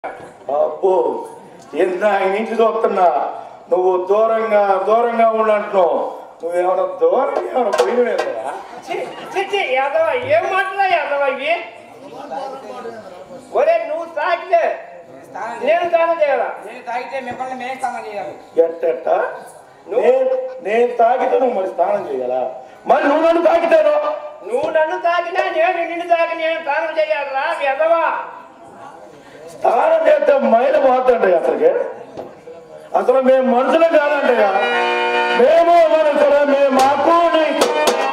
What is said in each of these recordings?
అబ్బో ఎంత ఆయన నుంచి చూస్తున్నా నువ్వు దూరంగా దూరంగా ఉన్నట్టున్నావు నువ్వేమైనా దూరంగా ఏమైనా పోయినవేందా చి, చి, చి, యాదవ ఏం మాట్లాడా యాదవ ఇవి ఒరే నువ్వు తాకితే నేను దానం చేయాలా నేను తాగితే మిమ్మల్ని మేము స్నానం చేయాలి ఎట్టెట్ట నేను నేను తాగితే నువ్వు మరి స్నానం చేయాలా మరి నువ్వు నన్ను తాగితేనో నువ్వు నన్ను తాకినా నేను నిన్ను తాకి నేను దానం చేయాలా యాదవా స్నానం చేస్తే మైలు పోతుంటాయి అసలుకి అసలు మేము మనుషులు కాదంటయ్యా మేము మనుషులు మేము మాకు నీకు.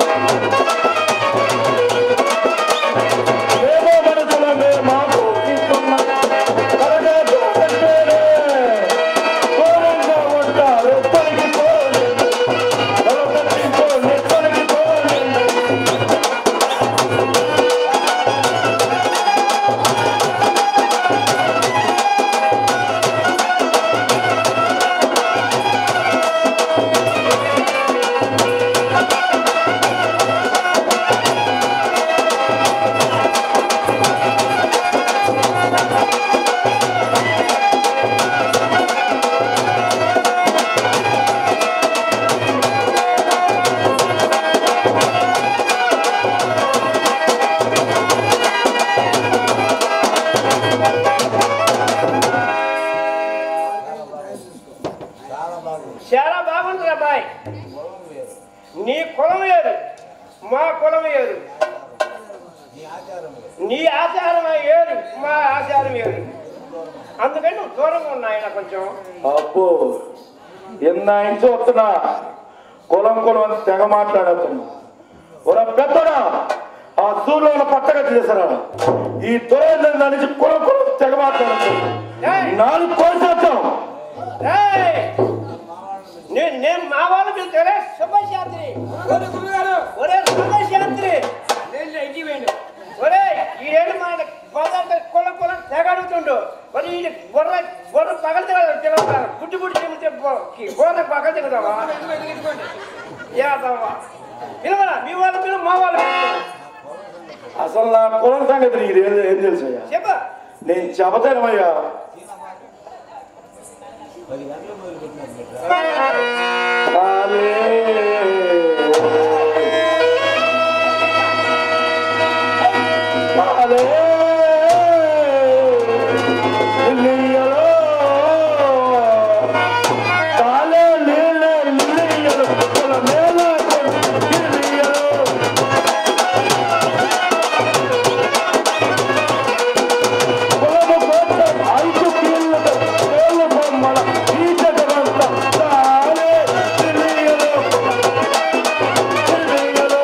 మేము మనుషులు మేము మాకు నీకున్న కలగదు అంటేనే ఘోరంగా ఉంటారు తొలగిపోలేదు. తొలగిపోలేదు, తొలగిపోలేదు. చాలా బాగుంటుంది అబ్బాయి నీ కులం వేరు మా కులం వేరు నీ ఆచారం వేరు మా ఆచారం వేరు అందుకని నువ్వు దూరంగా ఉన్నా ఆయన కొంచెం అబ్బో ఎన్న ఇంచు వస్తున్నా కులం కులం అని తెగ మాట్లాడుతున్నా ఒక పెద్దడా ఆ సూర్యులో ఉన్న పట్టగా చేశారా ఈ దొరేంద్ర నుంచి కులం కులం తెగ మాట్లాడుతున్నా నాలుగు కోసేద్దాం ఏయ్! నేను నేను మా వాళ్ళు చూస్తే శుభశాస్త్రి ఓరే గురుగారు ఒరే శుభశాస్త్రి నేను ఇంటికి పోయిండు ఒరే ఈడేళ్ళు మన పదార్థ కుల కులం తెగడుతుండు మరి ఈ బొర్ర బొర్ర పగల తిరుగుతారు గుడ్డి గుడ్డి తిరిగితే బొర్ర పగల తిరుగుతావా ఎందుకు ఎత్తుకోండి యాదవ్వా పిలవరా మీ వాళ్ళు పిలువ మా వాళ్ళు పిలువు. అసలు నా కులం సంగతి నీకు ఏం ఏం తెలుసయ్యా చెప్పు నేను చెబతానమయ్యా కాలే. కాలే. లిల్లియలో. కాలే లీలే లిల్లియలో. కుల మేల లిల్లియలో. పొలము కోసం ఐదు కీళ్ళతో వేలు బొమ్మల ఈ జగమంతా తానే తెలియలు. తెలియలు.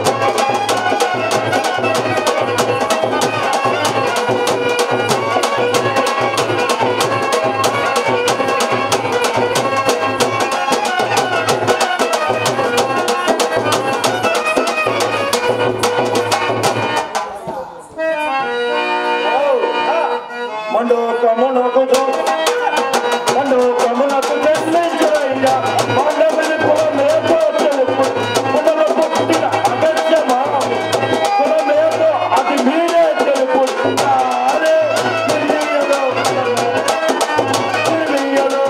మండోకమునకు మండోకమునకు చెల్లించరయ్యా మండపిని కులమేతో తెలుపు కులము పుట్టిన అగత్యమా కులమేతో అది మీరే తెలుపు తానే తెలియదు తెలియదు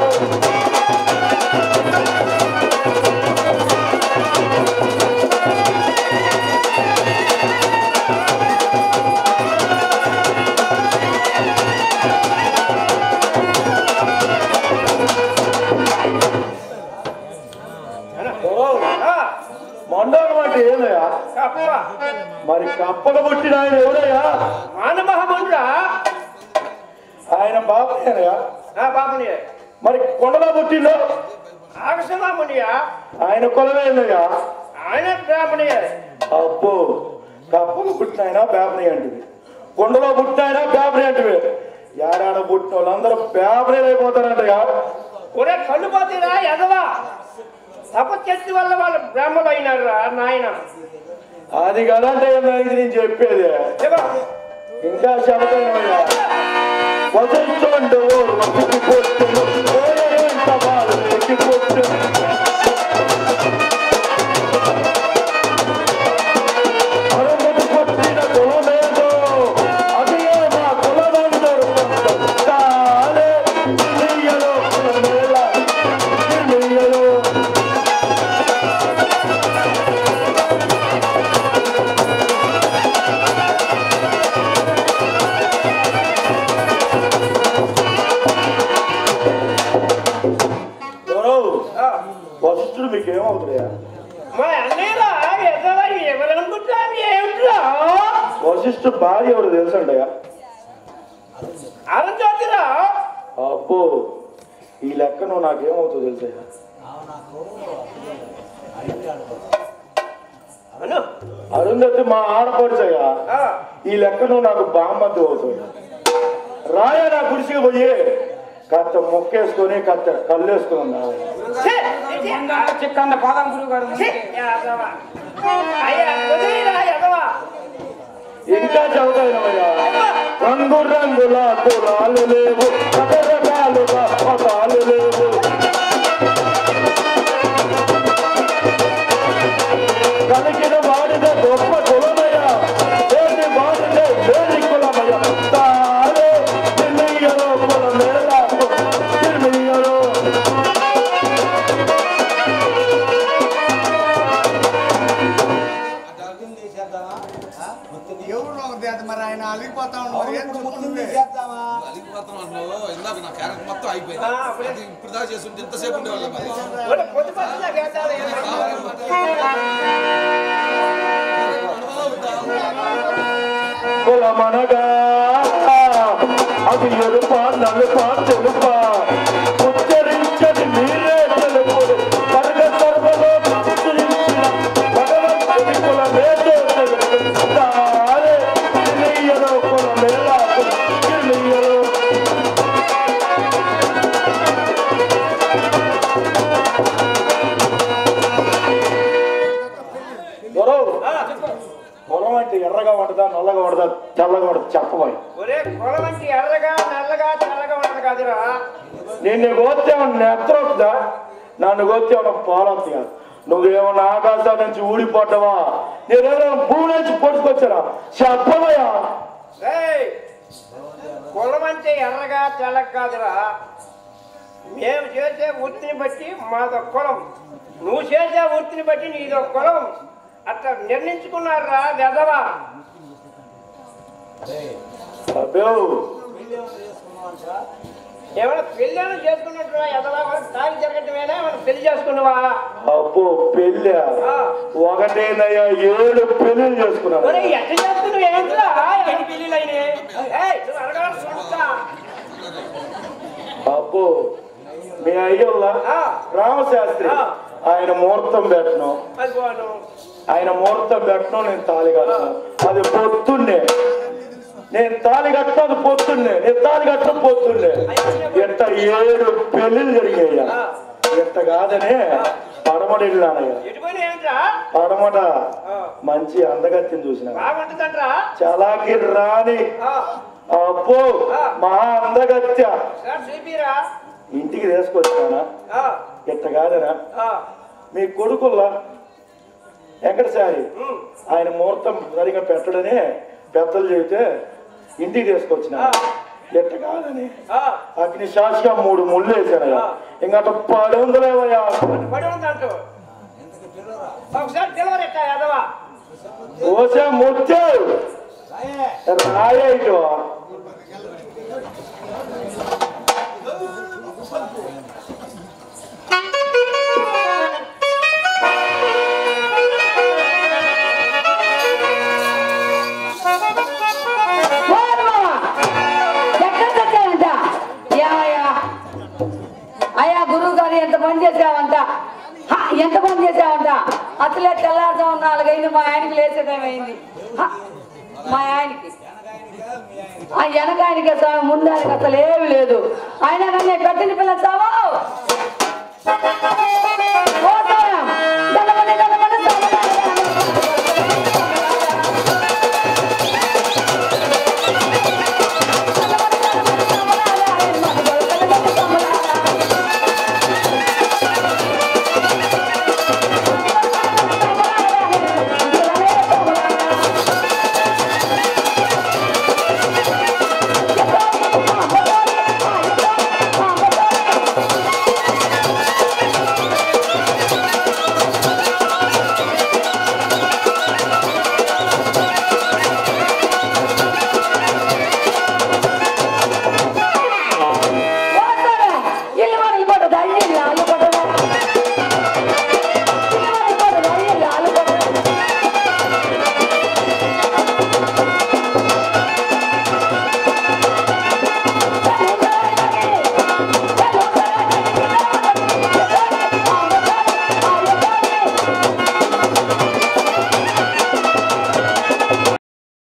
ఓ, ఆ, మండలం అంటే ఏదయ్యా కప్ప మరి కప్పలు పుట్టిన ఆయన ఎవరయ్యా మానమహముండ్రా ఆయన బాబయ్యనయ్యా ఆ బాబుని మరి కొండలో పుట్టిండో ఆగసమామునియా ఆయన కులమేందయ్యా ఆయన బ్రాహ్మణియే అబ్బో కప్పలు పుట్టిన ఆయన బేబరీ అంటివి కొండలో పుట్టిన ఆయన బేబరీ అంటివి ఏడాడ పుట్టిన వాళ్ళందరూ బేబరీలు అయిపోతారంటయ్యా ఒరే కళ్ళు పోతీరా ఎదవా తపశక్తి వల్ల వాళ్ళు బ్రాహ్మణులు అయినారు రా నాయన అది కదంటే ఇది నేను చెప్పేది చెప్పు. ఇంకా చెబుతానయ్యా వదిలించండి ఓ రొట్టుకి పొట్టును ఓరేంత వాళ్ళు ఎక్కి పొట్టు అరుముడు కొట్టిన కులమేదో అది ఏ మా కులమందరూ వశిష్ఠుడు మీకు ఏమవుతాయా మా అన్నయ్యరా ఎదవా ఎవరనుకుంటావు ఏమిట్రా వశిష్ఠుడు భార్య ఎవరు తెలుసండయా అరంజ్యోతిరా అబ్బో ఈ లెక్క నువ్వు నాకేమవుతుందో తెలుసా అను అరుంధతి మా ఆడపడుచయ్యా ఆ, ఈ లెక్క నువ్వు నాకు బామ్మద్దు అవుతుంది రాయా నా గుడిసికి పోయి కత్త మొక్కేసుకొని కత్త కళ్ళేసుకుని ఛే, ఛీ, చిక్కన్న పాదం గురువు గారు ఛీ, ఎదవా. అయ్యా వదిలేరా ఎదవా ఇంకా చదువుతాయినవయ్యా రంగు రంగుల కులాలు లేవు రకరకాలుగా మతాలు లేవు కలిగిన వాడిన గొప్ప కులమయ్యా లేని వాడినే లేని కులమయ్యా తారే తిన్నయ్యలో కులమేలా తిన్నయ్యలో ఎవరు ఉంది అది మరి ఆయన అలిగిపోతా ఉన్నారు ఏం చెప్తుంది అలిగిపోతాం అంటున్నావు ఇందాక నా క్యారెక్టర్ మొత్తం అయిపోయింది ఆ, అప్పుడే. అది ఇప్పుడు దాకా చేస్తుంటే ఎంతసేపు ఉండేవాళ్ళం మరి ఒరే, పొద్దు పొద్దున్న గేటాలు కులమనగా అది ఎరుప నలుప తెలుప ఉచ్చరించని మీరే తెలుపుడు పరగ సర్వలో ఉచ్చరించిన భగవంతుని కులమే తారే తినయ్యలో కులమేలా తినయ్యలో దొరవు పొలం అంటే ఎర్రగా ఉండదా నల్లగా ఉండదా తెల్లగా ఉండదా చెప్పబోయి ఒరే కులం అంటే ఎర్రగా నల్లగా తెల్లగా ఉండదు కాదురా నిన్ను గోత్తే నెత్ర వస్తుందా నన్ను గోత్తే పాలవుతుంది కాదు నువ్వేమన్నా ఆకాశం నుంచి ఊడిపోతావా నేనేమో భూమి నుంచి పొడుచుకొచ్చారా చెప్పవయ్యా ఏయ్, కులం అంటే ఎర్రగా తెల్లగా కాదురా మేము చేసే వృత్తిని బట్టి మాదో కులం నువ్వు చేసే వృత్తిని బట్టి నీదో కులం అట్లా నిర్ణయించుకున్నారా వెదవా అబ్బో ఏమైనా పెళ్ళి చేసుకున్నట్టురా ఎదవా తాగి జరగటమేనా ఏమైనా పెళ్లి చేసుకున్నావా అబ్బో పెళ్ళి ఆ. ఒకటేనయ్యా ఏడు పెళ్ళిళ్ళు చేసుకున్నాను ఒరే ఎట్లా చేసుకున్నావు ఏంట్రా ఎన్ని పెళ్ళిళ్ళు అయినాయి ఏయ్, నువ్వు అడగాలి చూస్తా అబ్బో మీ అయ్యోళ్ళ ఆ. రామశాస్త్రి ఆ. ఆయన ముహూర్తం పెట్టను అది పోను ఆయన ముహూర్తం పెట్టను నేను తాళి కట్టను అది పొద్దున్నే నేను తాళి కట్టను అది పొద్దున్నే నేను తాళి కట్టను పొద్దున్నే ఎట్ట ఏడు పెళ్ళిళ్ళు జరిగాయ్యా ఎట్ట కాదనే పడమడిల్లానయ్యా ఎటుపోయినా ఏంట్రా పడమట ఆ. మంచి అందగత్తిని చూసిన బాగుంటుందంట్రా చలాకి రాని ఆ, అబ్బో మహా అందగత్య సార్ చూపిరా ఇంటికి తీసుకొచ్చానా ఆ, ఎట్ట కాదనా ఆ, మీ కొడుకుల్లా వెంకటసారి ఉమ్, ఆయన ముహూర్తం సరిగా పెట్టడనే పెద్దలు చెబితే ఇంటికి తీసుకొచ్చిన ఆ. ఎట్ట కాదని ఆ, అగ్ని సాక్షిగా మూడు ముళ్ళు వేసానయ్యా ఇంకా పది వందలేవయ్యా పడి ఉందంటూ ఒకసారి డెలివరీ ఎట్టా యాదవా ఓసే ముత్తే రాయేటో ఎక్కడ తెచ్చావంట ఏమయ్యా అయ్యా గురువు గారు ఎంత పని చేసావంట హ, ఎంత పని చేసావంట అసలే తెల్లారుజాము నాలుగైంది మా ఆయనకి లేచేదేమైంది హ, మా ఆయనకి ఆ వెనక ఆయనకి స్వామి ముందు ఆయనకి అసలు ఏమి లేదు అయినా నన్ను కట్టిన పిల్ల చావు